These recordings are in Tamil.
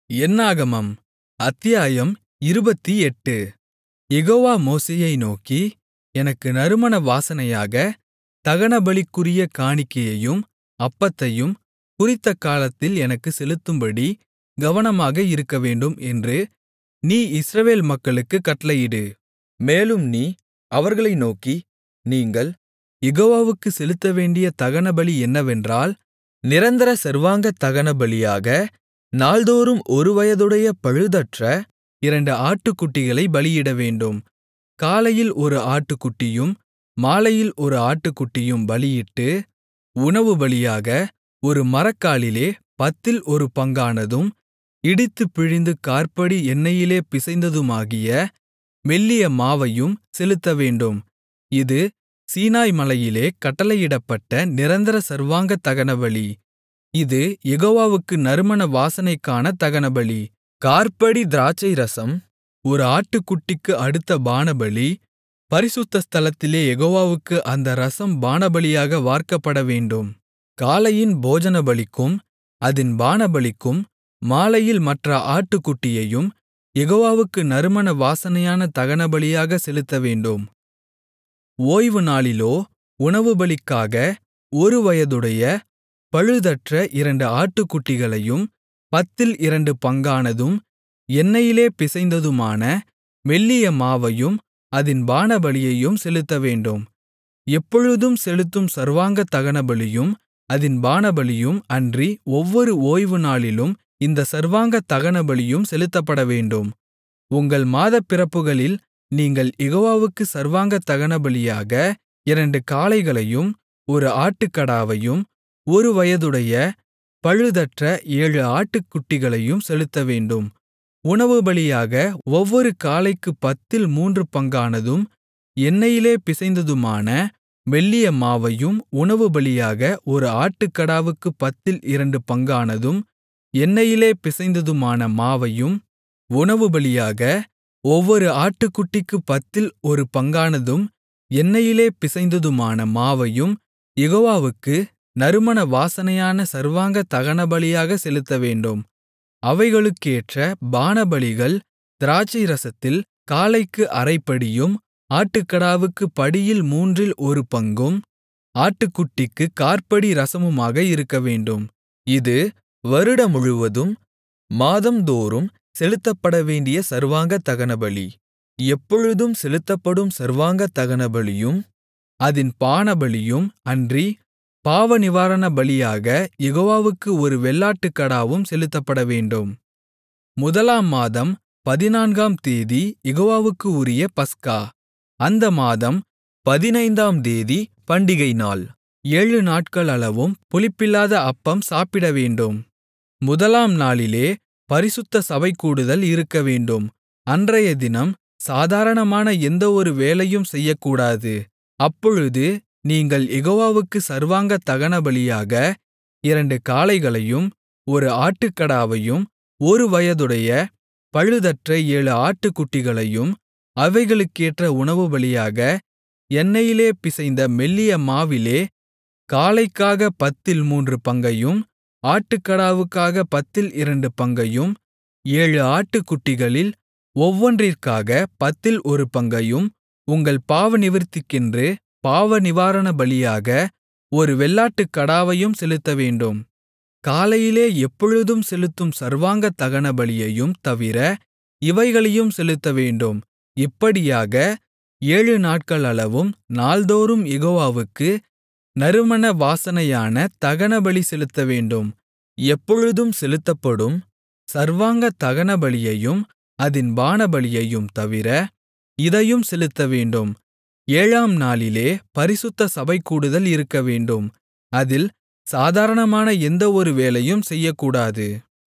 என்னாகமம் அத்தியாயம் இருபத்தெட்டு யெகோவா மோசேயை நோக்கி எனக்கு நறுமண வாசனையாக தகனபலிக்குரிய காணிக்கையையும் அப்பத்தையும் குறித்தகாலத்தில் எனக்குச் செலுத்தும்படி கவனமாக இருக்கவேண்டும் என்று நீ இஸ்ரவேல் மக்களுக்குக் கட்டளையிடு மேலும் நீ அவர்களை நோக்கி நீங்கள் யெகோவாவுக்குச் செலுத்தவேண்டிய தகனபலி என்னவென்றால் நிரந்தர சர்வாங்க தகனபலியாக நாள்தோறும் ஒருவயதுடைய பழுதற்ற இரண்டு ஆட்டுக்குட்டிகளைப் பலியிடவேண்டும் காலையில் ஒரு ஆட்டுக்குட்டியும் மாலையில் ஒரு ஆட்டுக்குட்டியும் பலியிட்டு உணவுபலியாக ஒரு மரக்காலிலே பத்தில் ஒரு பங்கானதும் இடித்துப் பிழிந்து காற்படி எண்ணெயிலே பிசைந்ததுமாகிய மெல்லிய மாவையும் செலுத்தவேண்டும் இது சீனாய் மலையிலே கட்டளையிடப்பட்ட நிரந்தர சர்வாங்க தகனபலி இது யெகோவாவுக்கு நறுமண வாசனைக்கான தகனபலி காற்படி திராட்சைரசம் ஒரு ஆட்டுக்குட்டிக்கு அடுத்த பானபலி பரிசுத்த ஸ்தலத்திலே யெகோவாவுக்கு அந்த இரசம் பானபலியாக வார்க்கப்படவேண்டும் காலையின் போஜனபலிக்கும் அதின் பானபலிக்கும் மாலையில் மற்ற ஆட்டுக்குட்டியையும் யெகோவாவுக்கு நறுமண வாசனையான தகனபலியாகச் செலுத்தவேண்டும் ஓய்வுநாளிலோ உணவுபலிக்காக ஒருவயதுடைய பழுதற்ற இரண்டு ஆட்டுக்குட்டிகளையும் பத்தில் இரண்டு பங்கானதும் எண்ணெயிலே பிசைந்ததுமான மெல்லிய மாவையும் அதின் பானபலியையும் செலுத்தவேண்டும் எப்பொழுதும் செலுத்தும் சர்வாங்க தகனபலியும் அதின் பானபலியும் அன்றி ஒவ்வொரு ஓய்வுநாளிலும் இந்த சர்வாங்க தகனபலியும் செலுத்தப்படவேண்டும் உங்கள் மாதப்பிறப்புகளில் நீங்கள் யெகோவாவுக்கு சர்வாங்க தகனபலியாக இரண்டு காளைகளையும் ஒரு ஆட்டுக்கடாவையும் ஒருவயதுடைய பழுதற்ற ஏழு ஆட்டுக்குட்டிகளையும் செலுத்தவேண்டும் உணவுபலியாக ஒவ்வொரு காளைக்குப் பத்தில் மூன்று பங்கானதும் எண்ணெயிலே பிசைந்ததுமான மெல்லிய மாவையும் உணவுபலியாக ஒரு ஆட்டுக்கடாவுக்குப் பத்தில் இரண்டு பங்கானதும் எண்ணெயிலே பிசைந்ததுமான மாவையும் உணவுபலியாக ஒவ்வொரு ஆட்டுக்குட்டிக்குப் பத்தில் ஒரு பங்கானதும் எண்ணெயிலே பிசைந்ததுமான மாவையும் யெகோவாவுக்கு நறுமண வாசனையான சர்வாங்க தகனபலியாகச் செலுத்தவேண்டும் அவைகளுக்கேற்ற பானபலிகள் திராட்சைரசத்தில் காளைக்கு அரைப்படியும் ஆட்டுக்கடாவுக்குப் படியில் மூன்றில் ஒரு பங்கும் ஆட்டுக்குட்டிக்குக் காற்படி இரசமுமாக இருக்கவேண்டும் இது வருடமுழுவதும் மாதம்தோறும் செலுத்தப்படவேண்டிய சர்வாங்க தகனபலி எப்பொழுதும் செலுத்தப்படும் சர்வாங்க தகனபலியும் அதின் பானபலியும் அன்றி பாவநிவாரணபலியாக யெகோவாவுக்கு ஒரு வெள்ளாட்டுக்கடாவும் செலுத்தப்படவேண்டும் முதலாம் மாதம் பதினான்காம் தேதி யெகோவாவுக்கு உரிய பஸ்கா அந்த மாதம் பதினைந்தாம் தேதி பண்டிகை நாள் ஏழு நாட்களளவும் புளிப்பில்லாத அப்பம் சாப்பிடவேண்டும் முதலாம் நாளிலே பரிசுத்த சபைகூடுதல் இருக்கவேண்டும் அன்றையதினம் சாதாரணமான எந்த ஒரு வேலையும் செய்யக்கூடாது அப்பொழுது நீங்கள் யெகோவாவுக்கு சர்வாங்க தகனபலியாக இரண்டு காளைகளையும் ஒரு ஆட்டுக்கடாவையும் ஒரு வயதுடைய பழுதற்ற ஏழு ஆட்டுக்குட்டிகளையும் அவைகளுக்கேற்ற உணவுபலியாக எண்ணெயிலே பிசைந்த மெல்லிய மாவிலே காளைக்காக பத்தில் மூன்று பங்கையும் ஆட்டுக்கடாவுக்காக பத்தில் இரண்டு பங்கையும் ஏழு ஆட்டுக்குட்டிகளில் ஒவ்வொன்றிற்காக பத்தில் ஒரு பங்கையும் உங்கள் பாவநிவிர்த்திக்கென்று பாவநிவாரணபலியாக ஒரு வெள்ளாட்டுக்கடாவையும் செலுத்தவேண்டும் காலையிலே எப்பொழுதும் செலுத்தும் சர்வாங்க தகனபலியையும் தவிர இவைகளையும் செலுத்தவேண்டும் இப்படியாக ஏழு நாட்களளவும் நாள்தோறும் யெகோவாவுக்கு நறுமண வாசனையான தகனபலி செலுத்தவேண்டும் எப்பொழுதும் செலுத்தப்படும் சர்வாங்க தகனபலியையும் அதின் பானபலியையும் தவிர இதையும் செலுத்தவேண்டும் ஏழாம் நாளிலே பரிசுத்த சபைகூடுதல் இருக்கவேண்டும் அதில் சாதாரணமான எந்த ஒரு வேலையும் செய்யக்கூடாது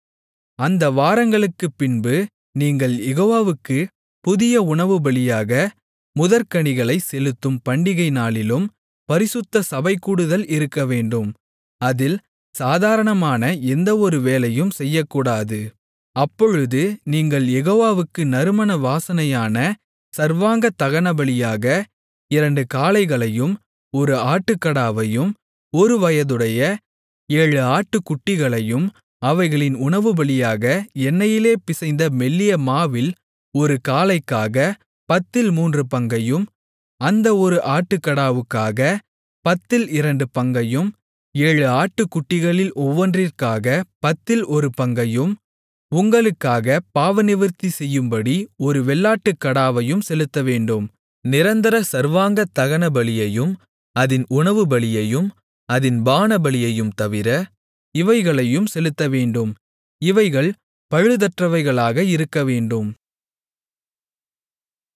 அந்த வாரங்களுக்குப் பின்பு நீங்கள் யெகோவாவுக்கு புதிய உணவுபலியாக முதற்கனிகளைச் செலுத்தும் பண்டிகை நாளிலும் பரிசுத்த சபைகூடுதல் இருக்கவேண்டும் அதில் சாதாரணமான எந்த ஒரு வேலையும் செய்யக்கூடாது அப்பொழுது நீங்கள் யெகோவாவுக்கு நறுமண வாசனையான சர்வாங்க தகனபலியாக இரண்டு காளைகளையும் ஒரு ஆட்டுக்கடாவையும் ஒரு வயதுடைய ஏழு ஆட்டுக்குட்டிகளையும் அவைகளின் உணவுபலியாக எண்ணெயிலே பிசைந்த மெல்லிய மாவில் ஒரு காளைக்காகப் பத்தில் மூன்று பங்கையும் அந்த ஒரு ஆட்டுக்கடாவுக்காகப் பத்தில் இரண்டு பங்கையும் ஏழு ஆட்டுக்குட்டிகளில் ஒவ்வொன்றிற்காகப் பத்தில் ஒரு பங்கையும் உங்களுக்காகப் பாவநிவிர்த்தி செய்யும்படி ஒரு வெள்ளாட்டுக்கடாவையும் செலுத்தவேண்டும் நிரந்தர சர்வாங்க தகனபலியையும் அதின் உணவுபலியையும் அதின் பானபலியையும் தவிர இவைகளையும் செலுத்தவேண்டும் இவைகள் பழுதற்றவைகளாக இருக்கவேண்டும்